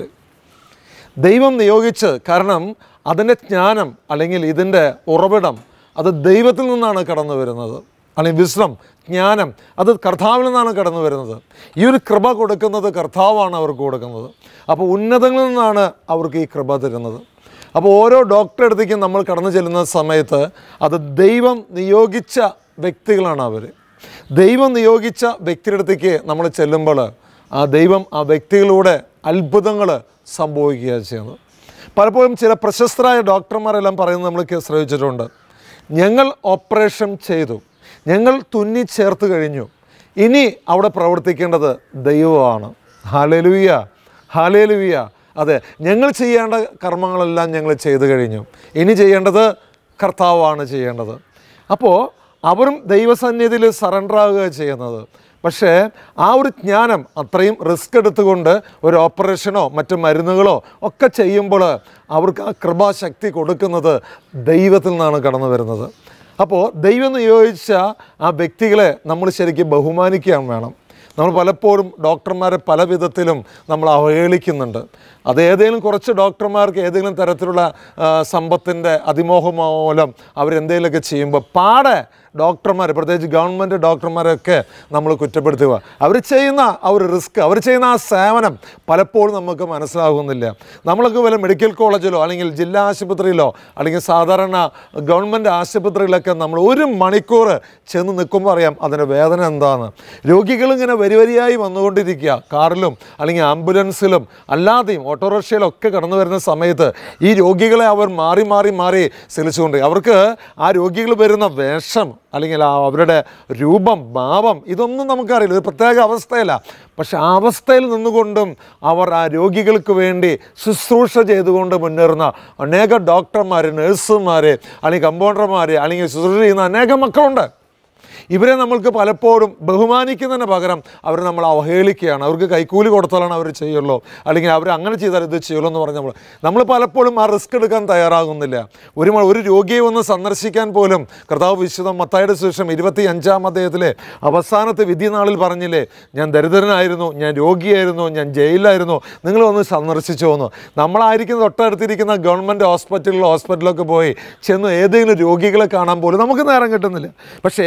Speaker 6: ദൈവം നിയോഗിച്ച് കാരണം അതിൻ്റെ ജ്ഞാനം അല്ലെങ്കിൽ ഇതിൻ്റെ ഉറവിടം അത് ദൈവത്തിൽ നിന്നാണ് കടന്നു വരുന്നത് അല്ലെങ്കിൽ വിശ്രം ജ്ഞാനം അത് കർത്താവിൽ നിന്നാണ് കടന്നു വരുന്നത് ഈ ഒരു കൃപ കൊടുക്കുന്നത് കർത്താവാണ് അവർക്ക് കൊടുക്കുന്നത് അപ്പോൾ ഉന്നതങ്ങളിൽ നിന്നാണ് അവർക്ക് ഈ കൃപ തരുന്നത് അപ്പോൾ ഓരോ ഡോക്ടറെ അടുത്തേക്കും നമ്മൾ കടന്നു ചെല്ലുന്ന സമയത്ത് അത് ദൈവം നിയോഗിച്ച വ്യക്തികളാണ് അവർ ദൈവം നിയോഗിച്ച വ്യക്തിയുടെ അടുത്തേക്ക് നമ്മൾ ചെല്ലുമ്പോൾ ആ ദൈവം ആ വ്യക്തികളിലൂടെ അത്ഭുതങ്ങൾ സംഭവിക്കുകയാണ് ചെയ്യുന്നത് പലപ്പോഴും ചില പ്രശസ്തരായ ഡോക്ടർമാരെല്ലാം പറയുന്നത് നമ്മൾ കേ- ശ്രവിച്ചിട്ടുണ്ട് ഞങ്ങൾ ഓപ്പറേഷൻ ചെയ്തു ഞങ്ങൾ തുന്നി ചേർത്ത് കഴിഞ്ഞു ഇനി അവിടെ പ്രവർത്തിക്കേണ്ടത് ദൈവമാണ് ഹാലേലുയ്യ ഹാലേലുയ്യ അതെ ഞങ്ങൾ ചെയ്യേണ്ട കർമ്മങ്ങളെല്ലാം ഞങ്ങൾ ചെയ്തു കഴിഞ്ഞു ഇനി ചെയ്യേണ്ടത് കർത്താവാണ് ചെയ്യേണ്ടത് അപ്പോൾ അവരും ദൈവസന്നിധിയിൽ സറണ്ടർ ആവുക ചെയ്യുന്നത് പക്ഷേ ആ ഒരു ജ്ഞാനം അത്രയും റിസ്ക് എടുത്തുകൊണ്ട് ഒരു ഓപ്പറേഷനോ മറ്റു മരുന്നുകളോ ഒക്കെ ചെയ്യുമ്പോൾ അവർക്ക് ആ കൃപാശക്തി കൊടുക്കുന്നത് ദൈവത്തിൽ നിന്നാണ് കടന്നു വരുന്നത് അപ്പോൾ ദൈവം നിയോഗിച്ച ആ വ്യക്തികളെ നമ്മൾ ശരിക്കും ബഹുമാനിക്കുകയാണ് വേണം നമ്മൾ പലപ്പോഴും ഡോക്ടർമാരെ പല വിധത്തിലും നമ്മൾ അവഹേളിക്കുന്നുണ്ട് അത് ഏതെങ്കിലും കുറച്ച് ഡോക്ടർമാർക്ക് ഏതെങ്കിലും തരത്തിലുള്ള സമ്പത്തിൻ്റെ അതിമോഹം മൂലം അവരെന്തെങ്കിലുമൊക്കെ ചെയ്യുമ്പോൾ പാടെ ഡോക്ടർമാർ പ്രത്യേകിച്ച് ഗവൺമെൻറ് ഡോക്ടർമാരെയൊക്കെ നമ്മൾ കുറ്റപ്പെടുത്തുക അവർ ചെയ്യുന്ന ആ ഒരു റിസ്ക് അവർ ചെയ്യുന്ന ആ സേവനം പലപ്പോഴും നമുക്ക് മനസ്സിലാകുന്നില്ല നമ്മളൊക്കെ വല്ല മെഡിക്കൽ കോളേജിലോ അല്ലെങ്കിൽ ജില്ലാ ആശുപത്രിയിലോ അല്ലെങ്കിൽ സാധാരണ ഗവൺമെൻറ് ആശുപത്രിയിലൊക്കെ നമ്മൾ ഒരു മണിക്കൂർ ചെന്ന് നിൽക്കുമ്പോൾ അറിയാം അതിൻ്റെ വേദന എന്താണ് രോഗികൾ ഇങ്ങനെ വരി വരിയായി വന്നുകൊണ്ടിരിക്കുക കാറിലും അല്ലെങ്കിൽ ആംബുലൻസിലും അല്ലാതെയും ഓട്ടോറിക്ഷയിലും ഒക്കെ കടന്നു വരുന്ന സമയത്ത് ഈ രോഗികളെ അവർ മാറി മാറി മാറി ശീലിച്ചുകൊണ്ട് അവർക്ക് ആ രോഗികൾ വരുന്ന വേഷം അല്ലെങ്കിൽ ആ അവരുടെ രൂപം ഭാവം ഇതൊന്നും നമുക്കറിയില്ല ഒരു പ്രത്യേക അവസ്ഥയല്ല പക്ഷെ ആ അവസ്ഥയിൽ നിന്നുകൊണ്ടും അവർ ആ രോഗികൾക്ക് വേണ്ടി ശുശ്രൂഷ ചെയ്തുകൊണ്ട് മുന്നേറുന്ന അനേക ഡോക്ടർമാർ നഴ്സുമാർ അല്ലെങ്കിൽ കമ്പൗണ്ടർമാർ അല്ലെങ്കിൽ ശുശ്രൂഷ ചെയ്യുന്ന അനേകം മക്കളുണ്ട് ഇവരെ നമ്മൾക്ക് പലപ്പോഴും ബഹുമാനിക്കുന്നതിന് പകരം അവർ നമ്മൾ അവഹേളിക്കുകയാണ് അവർക്ക് കൈക്കൂലി കൊടുത്താലാണ് അവർ ചെയ്യുള്ളൂ അല്ലെങ്കിൽ അവർ അങ്ങനെ ചെയ്താൽ ഇത് ചെയ്യുള്ളൂ എന്ന് പറഞ്ഞ് നമ്മൾ നമ്മൾ പലപ്പോഴും ആ റിസ്ക് എടുക്കാൻ തയ്യാറാകുന്നില്ല ഒരു മ- ഒരു രോഗിയെ ഒന്ന് സന്ദർശിക്കാൻ പോലും കർത്താവ് വിശുദ്ധ മത്തായുടെ ശേഷം ഇരുപത്തി അഞ്ചാം അദ്ദേഹത്തിലെ അവസാനത്തെ വിധി നാളിൽ പറഞ്ഞില്ലേ ഞാൻ ദരിദ്രനായിരുന്നു ഞാൻ രോഗിയായിരുന്നു ഞാൻ ജയിലിലായിരുന്നു നിങ്ങൾ ഒന്ന് സന്ദർശിച്ചു എന്ന് നമ്മളായിരിക്കുന്ന തൊട്ടടുത്തിരിക്കുന്ന ഗവൺമെൻറ് ഹോസ്പിറ്റലിലോ ഹോസ്പിറ്റലിലൊക്കെ പോയി ചെന്ന് ഏതെങ്കിലും രോഗികളെ കാണാൻ പോലും നമുക്ക് നേരം കിട്ടുന്നില്ല പക്ഷേ ഏതെങ്കിലും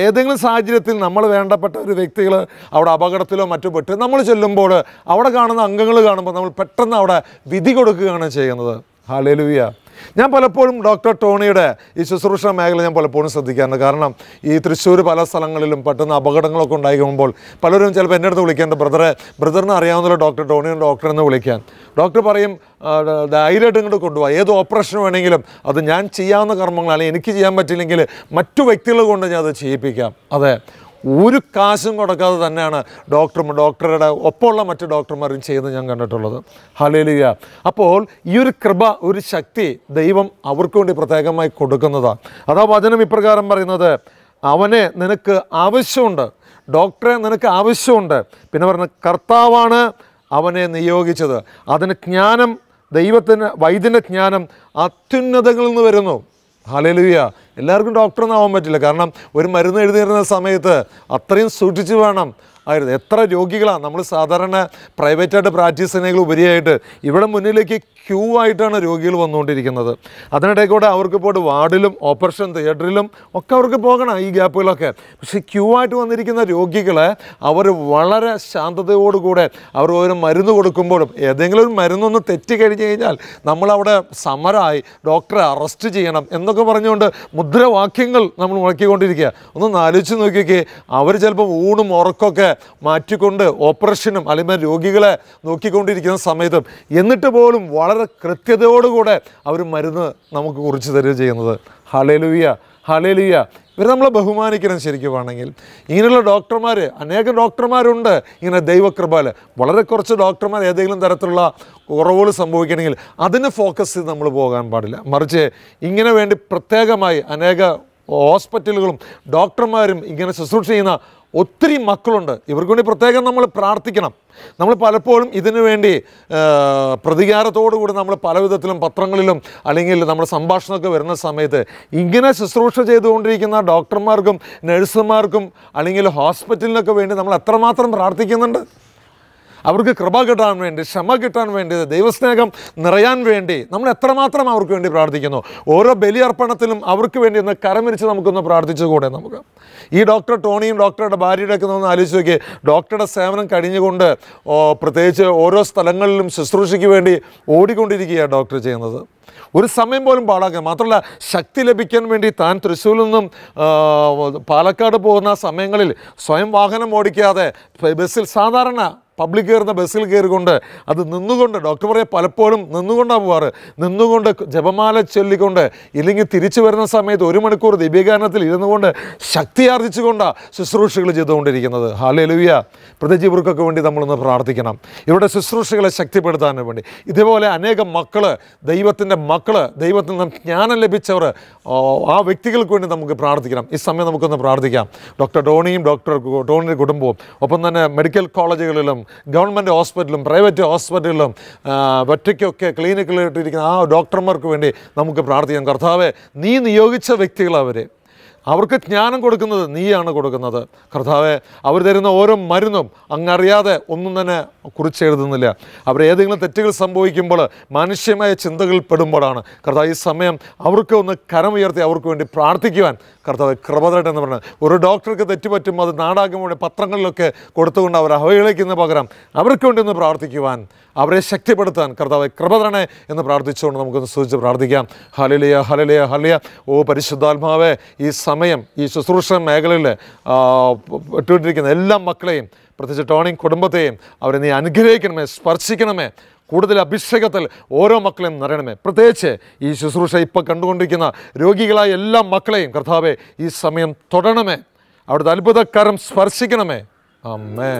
Speaker 6: സാഹചര്യത്തിൽ നമ്മൾ വേണ്ടപ്പെട്ട ഒരു വ്യക്തികൾ അവിടെ അപകടത്തിലോ മറ്റോ പെട്ട് നമ്മൾ ചെല്ലുമ്പോൾ അവിടെ കാണുന്ന അംഗങ്ങൾ കാണുമ്പോൾ നമ്മൾ പെട്ടെന്ന് അവിടെ വിധി കൊടുക്കുകയാണ് ചെയ്യുന്നത് ഹാലേലുവിയ ഞാൻ പലപ്പോഴും ഡോക്ടർ ടോണിയുടെ ഈ ശുശ്രൂഷ മേഖല ഞാൻ പലപ്പോഴും ശ്രദ്ധിക്കാറുണ്ട് കാരണം ഈ തൃശ്ശൂർ പല സ്ഥലങ്ങളിലും പെട്ടെന്ന് അപകടങ്ങളൊക്കെ ഉണ്ടായിക്കുമ്പോൾ പലരും ചിലപ്പോൾ എൻ്റെ അടുത്ത് വിളിക്കേണ്ട ബ്രദറെ ബ്രദറിന് അറിയാവുന്ന ഡോക്ടർ ടോണിയുടെ ഡോക്ടർ എന്ന് വിളിക്കാൻ ഡോക്ടർ പറയും ആ, ധൈര്യമായിട്ട് ഇങ്ങോട്ട് കൊണ്ടുപോകാം ഏത് ഓപ്പറേഷൻ വേണമെങ്കിലും അത് ഞാൻ ചെയ്യാവുന്ന കർമ്മങ്ങൾ അല്ലെങ്കിൽ എനിക്ക് ചെയ്യാൻ പറ്റില്ലെങ്കിൽ മറ്റു വ്യക്തികൾ കൊണ്ട് ഞാൻ അത് ചെയ്യിപ്പിക്കാം അതെ ഒരു കാശും കൊടുക്കാതെ തന്നെയാണ് ഡോക്ടറും ഡോക്ടറുടെ ഒപ്പമുള്ള മറ്റ് ഡോക്ടർമാരും ചെയ്യുന്നത് ഞാൻ കണ്ടിട്ടുള്ളത് ഹലേലിയ അപ്പോൾ ഈ ഒരു കൃപ ഒരു ശക്തി ദൈവം അവർക്ക് വേണ്ടി പ്രത്യേകമായി കൊടുക്കുന്നതാണ് അതാ വചനം ഇപ്രകാരം പറയുന്നത് അവനെ നിനക്ക് ആവശ്യമുണ്ട് ഡോക്ടറെ നിനക്ക് ആവശ്യമുണ്ട് പിന്നെ പറഞ്ഞ കർത്താവാണ് അവനെ നിയോഗിച്ചത് അതിന് ജ്ഞാനം ദൈവത്തിന് വൈദ്യൻ്റെ ജ്ഞാനം അത്യുന്നതങ്ങളിൽ നിന്ന് വരുന്നു ഹാലേലുയ എല്ലാവർക്കും ഡോക്ടറൊന്നും ആവാൻ പറ്റില്ല കാരണം ഒരു മരുന്ന് എഴുതി തരുന്ന സമയത്ത് അത്രയും സൂക്ഷിച്ച് വേണം ആയിരുന്നു എത്ര രോഗികളാണ് നമ്മൾ സാധാരണ പ്രൈവറ്റായിട്ട് പ്രാക്ടീസ് ചെയ്യുന്നതിൽ ഉപരിയായിട്ട് ഇവിടെ മുന്നിലേക്ക് ക്യൂ ആയിട്ടാണ് രോഗികൾ വന്നുകൊണ്ടിരിക്കുന്നത് അതിനിടയിൽ കൂടെ അവർക്ക് പോയിട്ട് വാർഡിലും ഓപ്പറേഷൻ തിയേറ്ററിലും ഒക്കെ അവർക്ക് പോകണം ഈ ഗ്യാപ്പുകളൊക്കെ പക്ഷേ ക്യൂ ആയിട്ട് വന്നിരിക്കുന്ന രോഗികളെ അവർ വളരെ ശാന്തതയോടുകൂടെ അവർ ഓരോ മരുന്ന് കൊടുക്കുമ്പോഴും ഏതെങ്കിലും ഒരു മരുന്നൊന്ന് തെറ്റി കഴിഞ്ഞ് കഴിഞ്ഞാൽ നമ്മളവിടെ സമരമായി ഡോക്ടറെ അറസ്റ്റ് ചെയ്യണം എന്നൊക്കെ പറഞ്ഞുകൊണ്ട് മുദ്രാവാക്യങ്ങൾ നമ്മൾ മുഴക്കിക്കൊണ്ടിരിക്കുക ഒന്ന് ആലോചിച്ച് നോക്കിയൊക്കെ അവർ ചിലപ്പോൾ ഊണും ഉറക്കമൊക്കെ മാറ്റിക്കൊണ്ട് ഓപ്പറേഷനും അല്ലെങ്കിൽ രോഗികളെ നോക്കിക്കൊണ്ടിരിക്കുന്ന സമയത്തും എന്നിട്ട് പോലും വളരെ കൃത്യതയോടുകൂടെ അവർ മരുന്ന് നമുക്ക് കുറിച്ച് തരിക ചെയ്യുന്നത് ഹലേലുയ്യ ഹലേലുയ്യ ഇവർ നമ്മളെ ബഹുമാനിക്കണം ശരിക്കും വേണമെങ്കിൽ ഇങ്ങനെയുള്ള ഡോക്ടർമാർ അനേകം ഡോക്ടർമാരുണ്ട് ഇങ്ങനെ ദൈവകൃപാൽ വളരെ കുറച്ച് ഡോക്ടർമാർ ഏതെങ്കിലും തരത്തിലുള്ള കുറവുകൾ സംഭവിക്കണമെങ്കിൽ അതിന് ഫോക്കസ് ചെയ്ത് നമ്മൾ പോകാൻ പാടില്ല മറിച്ച് ഇങ്ങനെ വേണ്ടി പ്രത്യേകമായി അനേക ഹോസ്പിറ്റലുകളും ഡോക്ടർമാരും ഇങ്ങനെ ശുശ്രൂഷ ചെയ്യുന്ന ഒത്തിരി മക്കളുണ്ട് ഇവർക്ക് വേണ്ടി പ്രത്യേകം നമ്മൾ പ്രാർത്ഥിക്കണം നമ്മൾ പലപ്പോഴും ഇതിനു വേണ്ടി ആ, പ്രതികാരത്തോടു കൂടി നമ്മൾ പല വിധത്തിലും പത്രങ്ങളിലും അല്ലെങ്കിൽ നമ്മുടെ സംഭാഷണമൊക്കെ വരുന്ന സമയത്ത് ഇങ്ങനെ ശുശ്രൂഷ ചെയ്തുകൊണ്ടിരിക്കുന്ന ഡോക്ടർമാർക്കും നഴ്സുമാർക്കും അല്ലെങ്കിൽ ഹോസ്പിറ്റലിനൊക്കെ വേണ്ടി നമ്മൾ എത്രമാത്രം പ്രാർത്ഥിക്കുന്നുണ്ട് അവർക്ക് കൃപ കിട്ടാൻ വേണ്ടി ക്ഷമ കിട്ടാൻ വേണ്ടി ദൈവസ്നേഹം നിറയാൻ വേണ്ടി നമ്മൾ എത്രമാത്രം അവർക്ക് വേണ്ടി പ്രാർത്ഥിക്കുന്നു ഓരോ ബലിയർപ്പണത്തിലും അവർക്ക് വേണ്ടി ഒന്ന് കരമിരിച്ച് നമുക്കൊന്ന് പ്രാർത്ഥിച്ചുകൂടെ നമുക്ക് ഈ ഡോക്ടർ ടോണിയും ഡോക്ടറുടെ ഭാര്യയുടെ ഒക്കെ ഒന്ന് ആലോചിച്ച് നോക്കി ഡോക്ടറുടെ സേവനം കഴിഞ്ഞുകൊണ്ട് ഓ, പ്രത്യേകിച്ച് ഓരോ സ്ഥലങ്ങളിലും ശുശ്രൂഷയ്ക്ക് വേണ്ടി ഓടിക്കൊണ്ടിരിക്കുകയാണ് ഡോക്ടർ ചെയ്യുന്നത് ഒരു സമയം പോലും പാഴാക്കുക മാത്രമല്ല ശക്തി ലഭിക്കാൻ വേണ്ടി താൻ തൃശ്ശൂരിൽ നിന്നും ആ, പാലക്കാട് പോകുന്ന സമയങ്ങളിൽ സ്വയം വാഹനം ഓടിക്കാതെ ബസ്സിൽ സാധാരണ പബ്ലിക് കയറുന്ന ബസ്സിൽ കയറിക്കൊണ്ട് അത് നിന്നുകൊണ്ട് ഡോക്ടർ പറയാം പലപ്പോഴും നിന്നുകൊണ്ടാണ് പോവാറ് നിന്നുകൊണ്ട് ജപമാല ചൊല്ലിക്കൊണ്ട് ഇല്ലെങ്കിൽ തിരിച്ചു വരുന്ന സമയത്ത് ഒരു മണിക്കൂർ ദിവ്യഗാനത്തിൽ ഇരുന്നു കൊണ്ട് ശക്തി ആർജിച്ചുകൊണ്ടാണ് ശുശ്രൂഷകൾ ചെയ്തുകൊണ്ടിരിക്കുന്നത് ഹാലലുവിയ പ്രത്യേകിച്ച് ഇവർക്കൊക്കെ വേണ്ടി നമ്മളൊന്ന് പ്രാർത്ഥിക്കണം ഇവരുടെ ശുശ്രൂഷകളെ ശക്തിപ്പെടുത്താൻ വേണ്ടി ഇതേപോലെ അനേകം മക്കൾ ദൈവത്തിൻ്റെ മക്കൾ ദൈവത്തിൽ നിന്ന് ജ്ഞാനം ലഭിച്ചവർ ആ, ആ വ്യക്തികൾക്ക് വേണ്ടി നമുക്ക് പ്രാർത്ഥിക്കണം ഈ സമയം നമുക്കൊന്ന് പ്രാർത്ഥിക്കാം ഡോക്ടർ ടോണിയും ഡോക്ടർ ടോണിയുടെ കുടുംബവും ഒപ്പം തന്നെ മെഡിക്കൽ കോളേജുകളിലും ഗവൺമെൻറ് ഹോസ്പിറ്റലും പ്രൈവറ്റ് ഹോസ്പിറ്റലിലും ആ, ഒറ്റയ്ക്കൊക്കെ ക്ലിനിക്കിലിട്ടിരിക്കുന്ന ആ ഡോക്ടർമാർക്ക് വേണ്ടി നമുക്ക് പ്രാർത്ഥിക്കാം കർത്താവെ നീ നിയോഗിച്ച വ്യക്തികളവരെ അവർക്ക് ജ്ഞാനം കൊടുക്കുന്നത് നീയാണ് കൊടുക്കുന്നത് കർത്താവെ അവർ തരുന്ന ഓരോ മരുന്നും അങ്ങറിയാതെ ഒന്നും തന്നെ കുറിച്ചെഴുതുന്നില്ല അവർ ഏതെങ്കിലും തെറ്റുകൾ സംഭവിക്കുമ്പോൾ മാനുഷ്യമായ ചിന്തകളിൽ പെടുമ്പോഴാണ് കർത്താവ് ഈ സമയം അവർക്ക് ഒന്ന് കരമുയർത്തി അവർക്ക് വേണ്ടി പ്രാർത്ഥിക്കുവാൻ കർത്താവ് കൃപതരട്ടെ എന്ന് പറഞ്ഞത് ഒരു ഡോക്ടർക്ക് തെറ്റുപറ്റുമ്പോൾ അത് നാടാകുമ്പോൾ പത്രങ്ങളിലൊക്കെ കൊടുത്തുകൊണ്ട് അവർ അവഹേളിക്കുന്ന പകരം അവർക്ക് വേണ്ടി ഒന്ന് പ്രാർത്ഥിക്കുവാൻ അവരെ ശക്തിപ്പെടുത്താൻ കർത്താവ് കൃപതരണേ എന്ന് പ്രാർത്ഥിച്ചുകൊണ്ട് നമുക്കൊന്ന് സൂചിച്ച് പ്രാർത്ഥിക്കാം ഹലലിയ ഹലലിയ ഹലിയ ഓ പരിശുദ്ധാത്മാവേ ഈ സമയം ഈ ശുശ്രൂഷ മേഖലയിൽ ആ, ഇട്ടുകൊണ്ടിരിക്കുന്ന എല്ലാ മക്കളെയും പ്രത്യേകിച്ച് ടോണിങ് കുടുംബത്തെയും അവരെ നീ അനുഗ്രഹിക്കണമേ സ്പർശിക്കണമേ കൂടുതൽ അഭിഷേകത്തിൽ ഓരോ മക്കളെയും നിറയണമേ പ്രത്യേകിച്ച് ഈ ശുശ്രൂഷ ഇപ്പോൾ കണ്ടുകൊണ്ടിരിക്കുന്ന രോഗികളായ എല്ലാ മക്കളെയും കർത്താവെ ഈ സമയം തൊടണമേ അവിടുത്തെ അത്ഭുതക്കാരം സ്പർശിക്കണമേ അമ്മേ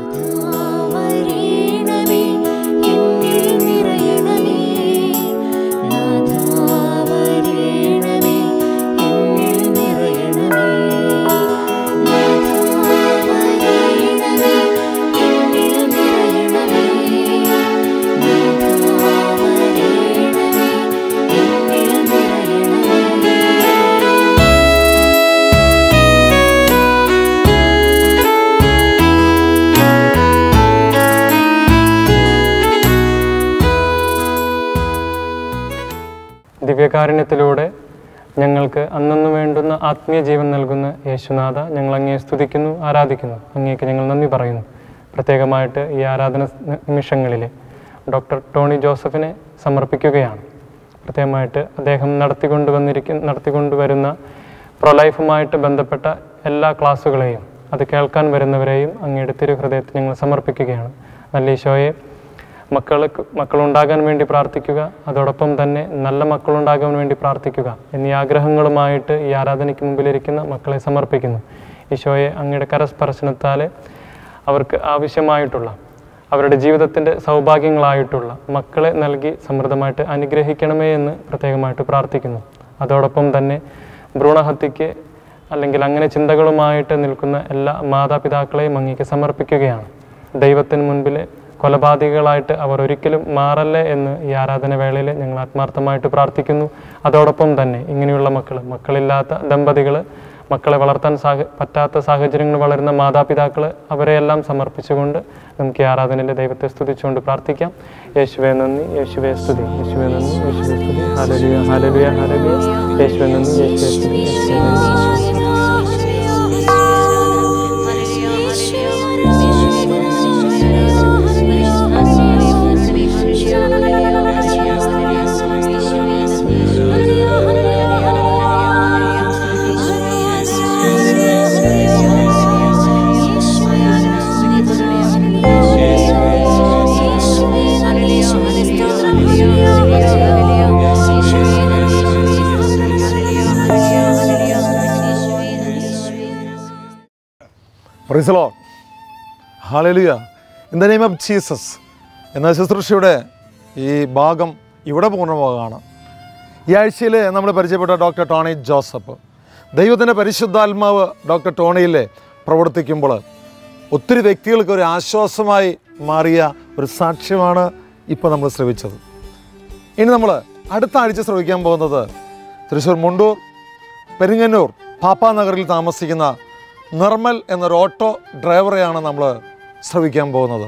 Speaker 7: വരേണമേ എന്നിൽ നിറയണമേ നാഥാ വരേണമേ എന്നിൽ നിറയണമേ നാഥാ വരേണമേ എന്നിൽ നിറയണമേ നാഥാ വരേണമേ എന്നിൽ നിറയണമേ
Speaker 8: ദിവ്യകാരുണ്യത്തിലൂടെ ഞങ്ങൾക്ക് അന്നന്ന് വേണ്ടുന്ന ആത്മീയ ജീവൻ നൽകുന്ന യേശുനാഥ ഞങ്ങൾ അങ്ങയെ സ്തുതിക്കുന്നു ആരാധിക്കുന്നു അങ്ങേക്ക് ഞങ്ങൾ നന്ദി പറയുന്നു പ്രത്യേകമായിട്ട് ഈ ആരാധന സ് നിമിഷങ്ങളിൽ ഡോക്ടർ ടോണി ജോസഫിനെ സമർപ്പിക്കുകയാണ് പ്രത്യേകമായിട്ട് അദ്ദേഹം നടത്തിക്കൊണ്ടുവന്നിരിക്കുന്ന നടത്തിക്കൊണ്ടുവരുന്ന പ്രൊലൈഫുമായിട്ട് ബന്ധപ്പെട്ട എല്ലാ ക്ലാസ്സുകളെയും അത് കേൾക്കാൻ വരുന്നവരെയും അങ്ങയുടെ തിരുഹൃദയത്തിൽ ഞങ്ങൾ സമർപ്പിക്കുകയാണ് നല്ല ഈശോയെ മക്കൾക്ക് മക്കളുണ്ടാകാൻ വേണ്ടി പ്രാർത്ഥിക്കുക അതോടൊപ്പം തന്നെ നല്ല മക്കളുണ്ടാകാൻ വേണ്ടി പ്രാർത്ഥിക്കുക എന്നീ ആഗ്രഹങ്ങളുമായിട്ട് ഈ ആരാധനയ്ക്ക് മുമ്പിലിരിക്കുന്ന മക്കളെ സമർപ്പിക്കുന്നു ഈശോയെ അങ്ങയുടെ കരസ്പർശനത്താൽ അവർക്ക് ആവശ്യമായിട്ടുള്ള അവരുടെ ജീവിതത്തിൻ്റെ സൗഭാഗ്യങ്ങളായിട്ടുള്ള മക്കളെ നൽകി സമൃദ്ധമായിട്ട് അനുഗ്രഹിക്കണമേ എന്ന് പ്രത്യേകമായിട്ട് പ്രാർത്ഥിക്കുന്നു അതോടൊപ്പം തന്നെ ഭ്രൂണഹത്യയ്ക്ക് അല്ലെങ്കിൽ അങ്ങനെ ചിന്തകളുമായിട്ട് നിൽക്കുന്ന എല്ലാ മാതാപിതാക്കളെയും അങ്ങേക്ക് സമർപ്പിക്കുകയാണ് ദൈവത്തിന് മുൻപിൽ കൊലപാതകികളായിട്ട് അവർ ഒരിക്കലും മാറല്ലേ എന്ന് ഈ ആരാധന വേളയിൽ ഞങ്ങൾ ആത്മാർത്ഥമായിട്ട് പ്രാർത്ഥിക്കുന്നു അതോടൊപ്പം തന്നെ ഇങ്ങനെയുള്ള മക്കൾ മക്കളില്ലാത്ത ദമ്പതികൾ മക്കളെ വളർത്താൻ സാഹ പറ്റാത്ത സാഹചര്യങ്ങൾ വളരുന്ന മാതാപിതാക്കൾ അവരെയെല്ലാം സമർപ്പിച്ചുകൊണ്ട് നമുക്ക് ഈ ആരാധനയിലെ ദൈവത്തെ സ്തുതിച്ചുകൊണ്ട് പ്രാർത്ഥിക്കാം യേശുവെ നന്ദി യേശുവെ സ്തുതി യേശുവെ നന്ദി യേശുവെ സ്തുതി ഹലലുയ ഹലലുയ ഹലലുയ യേശുവെ നന്ദി യേശുവെ സ്തുതി യേശുവെ നന്ദി
Speaker 6: praise lord hallelujah in the name of Jesus എന്ന ശുശ്രൂഷയുടെ ഈ ഭാഗം ഇവിടെ പൂർണ്ണമാകാണ് ഈ ആഴ്ചയിൽ നമ്മൾ പരിചയപ്പെട്ട ഡോക്ടർ ടോണി ജോസഫ് ദൈവത്തിൻ്റെ പരിശുദ്ധാത്മാവ് ഡോക്ടർ ടോണിയിൽ പ്രവർത്തിക്കുമ്പോൾ ഒത്തിരി വ്യക്തികൾക്ക് ഒരു ആശ്വാസമായി മാറിയ ഒരു സാക്ഷ്യമാണ് ഇപ്പോൾ നമ്മൾ ശ്രവിച്ചത് ഇനി നമ്മൾ അടുത്ത ആഴ്ച ശ്രവിക്കാൻ പോകുന്നത് തൃശ്ശൂർ മുണ്ടൂർ പെരിങ്ങന്നൂർ പാപ്പാ നഗറിൽ താമസിക്കുന്ന നിർമ്മൽ എന്നൊരു ഓട്ടോ ഡ്രൈവറെയാണ് നമ്മൾ ശ്രവിക്കാൻ പോകുന്നത്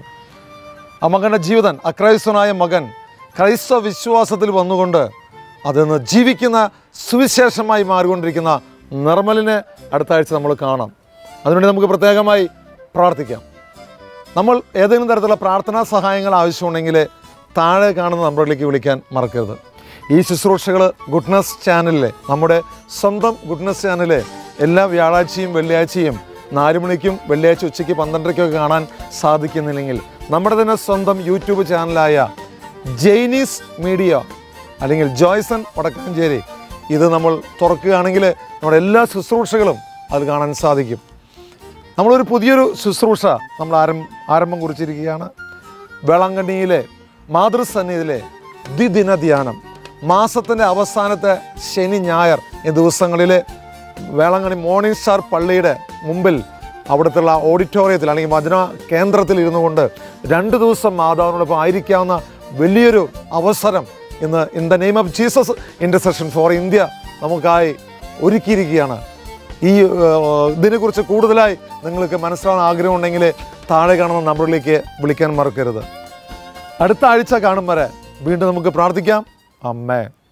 Speaker 6: ആ മകൻ്റെ ജീവിതം അക്രൈസ്തവനായ മകൻ ക്രൈസ്തവ വിശ്വാസത്തിൽ വന്നുകൊണ്ട് അതിന്ന് ജീവിക്കുന്ന സുവിശേഷമായി മാറിക്കൊണ്ടിരിക്കുന്ന നിർമ്മലിനെ അടുത്ത ആഴ്ച നമ്മൾ കാണാം അതിനുവേണ്ടി നമുക്ക് പ്രത്യേകമായി പ്രാർത്ഥിക്കാം നമ്മൾ ഏതെങ്കിലും തരത്തിലുള്ള പ്രാർത്ഥനാ സഹായങ്ങൾ ആവശ്യമുണ്ടെങ്കിൽ താഴെ കാണുന്ന നമ്പറിലേക്ക് വിളിക്കാൻ മറക്കരുത് ഈ ശുശ്രൂഷകൾ ഗുഡ്നസ് ചാനലിലെ നമ്മുടെ സ്വന്തം ഗുഡ്നസ് ചാനലിലെ എല്ലാ വ്യാഴാഴ്ചയും വെള്ളിയാഴ്ചയും നാല് മണിക്കും വെള്ളിയാഴ്ച ഉച്ചയ്ക്ക് പന്ത്രണ്ടരയ്ക്കൊക്കെ കാണാൻ സാധിക്കുന്നില്ലെങ്കിൽ നമ്മുടെ തന്നെ സ്വന്തം യൂട്യൂബ് ചാനലായ ജെയ്നീസ് മീഡിയ അല്ലെങ്കിൽ ജോയ്സൺ വടക്കാഞ്ചേരി ഇത് നമ്മൾ തുറക്കുകയാണെങ്കിൽ നമ്മുടെ എല്ലാ ശുശ്രൂഷകളും അത് കാണാൻ സാധിക്കും നമ്മളൊരു പുതിയൊരു ശുശ്രൂഷ നമ്മൾ ആരം ആരംഭം കുറിച്ചിരിക്കുകയാണ് വേളങ്കണ്ണിയിലെ മാതൃസന്നിധിയിലെ ദ്വിദിന ധ്യാനം മാസത്തിൻ്റെ അവസാനത്തെ ശനി ഞായർ ഈ ദിവസങ്ങളിൽ വേളങ്കണ്ണി മോർണിംഗ് സ്റ്റാർ പള്ളിയുടെ മുമ്പിൽ അവിടുത്തെ ഓഡിറ്റോറിയത്തിൽ അല്ലെങ്കിൽ വചന കേന്ദ്രത്തിൽ ഇരുന്നു കൊണ്ട് രണ്ട് ദിവസം മാതാവിനോടൊപ്പം ആയിരിക്കാവുന്ന വലിയൊരു അവസരം ഇന്ന് in the name of Jesus intercession for India നമുക്കായി ഒരുക്കിയിരിക്കുകയാണ് ഈ ഏഹ്, ഇതിനെക്കുറിച്ച് കൂടുതലായി നിങ്ങൾക്ക് മനസ്സിലാവാൻ ആഗ്രഹമുണ്ടെങ്കിൽ താഴെ കാണുന്ന നമ്പറിലേക്ക് വിളിക്കാൻ മറക്കരുത് അടുത്ത ആഴ്ച കാണും വരെ വീണ്ടും നമുക്ക് പ്രാർത്ഥിക്കാം അമ്മേ